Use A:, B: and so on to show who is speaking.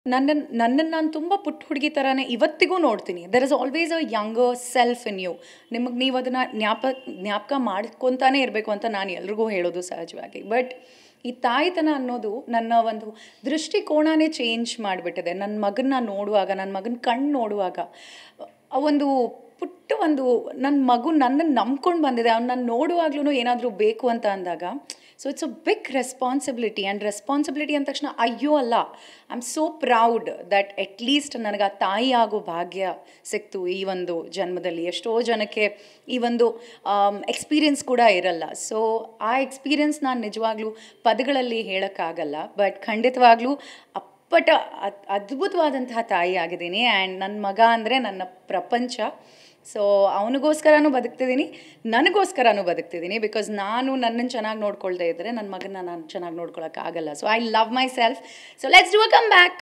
A: ನನ್ನನ್ನು ನನ್ನನ್ನು ನಾನು ತುಂಬ ಪುಟ್ಟ ಹುಡುಗಿ ಥರನೇ ಇವತ್ತಿಗೂ ನೋಡ್ತೀನಿ there is always a younger self in you ನಿಮಗೆ ನೀವು ಅದನ್ನು ಜ್ಞಾಪ ಜ್ಞಾಪಕ ಮಾಡ್ಕೊತಾನೆ ಇರಬೇಕು ಅಂತ ನಾನು ಎಲ್ರಿಗೂ ಹೇಳೋದು ಸಹಜವಾಗಿ ಬಟ್ ಈ ತಾಯ್ತನ ಅನ್ನೋದು ನನ್ನ ಒಂದು ದೃಷ್ಟಿಕೋನನೇ ಚೇಂಜ್ ಮಾಡಿಬಿಟ್ಟಿದೆ ನನ್ನ ಮಗನ್ನ ನೋಡುವಾಗ ನನ್ನ ಮಗನ ಕಣ್ಣು ನೋಡುವಾಗ ಆ ಒಂದು ಪುಟ್ಟ ಒಂದು ನನ್ನ ಮಗು ನನ್ನನ್ನು ನಂಬ್ಕೊಂಡು ಬಂದಿದೆ ಅವ್ನು ನಾನು ನೋಡುವಾಗ್ಲೂ ಏನಾದರೂ ಬೇಕು ಅಂತ ಅಂದಾಗ so it's a big responsibility and responsibility ಅಂದ ತಕ್ಷಣ ಅಯ್ಯೋ ಅಲ್ಲ I am so proud that at least ನನಗೆ ಆ ತಾಯಿ ಆಗೋ ಭಾಗ್ಯ ಸಿಕ್ತು ಈ ಒಂದು ಜನ್ಮದಲ್ಲಿ ಎಷ್ಟೋ ಜನಕ್ಕೆ ಈ ಒಂದು ಎಕ್ಸ್ಪೀರಿಯನ್ಸ್ ಕೂಡ ಇರಲ್ಲ ಸೊ ಆ ಎಕ್ಸ್ಪೀರಿಯನ್ಸ್ ನಾನು ನಿಜವಾಗ್ಲೂ ಪದಗಳಲ್ಲಿ ಹೇಳೋಕ್ಕಾಗಲ್ಲ ಬಟ್ ಖಂಡಿತವಾಗ್ಲೂ ಅಪ್ಪಟ ಅದ್- ಅದ್ಭುತವಾದಂತಹ ತಾಯಿ ಆಗಿದ್ದೀನಿ ಆ್ಯಂಡ್ ನನ್ನ ಮಗ ಅಂದರೆ ನನ್ನ ಪ್ರಪಂಚ ಸೊ ಅವನಿಗೋಸ್ಕರನೂ ಬದುಕ್ತಿದ್ದೀನಿ ನನಗೋಸ್ಕರನೂ ಬದುಕ್ತಿದ್ದೀನಿ ಬಿಕಾಸ್ ನಾನು ನನ್ನನ್ನು ಚೆನ್ನಾಗಿ ನೋಡ್ಕೊಳ್ದೇ ಇದ್ದರೆ ನನ್ನ ಮಗನ ನಾನು ಚೆನ್ನಾಗಿ ನೋಡ್ಕೊಳಕ್ಕಾಗಲ್ಲ so I love myself so let's do a come back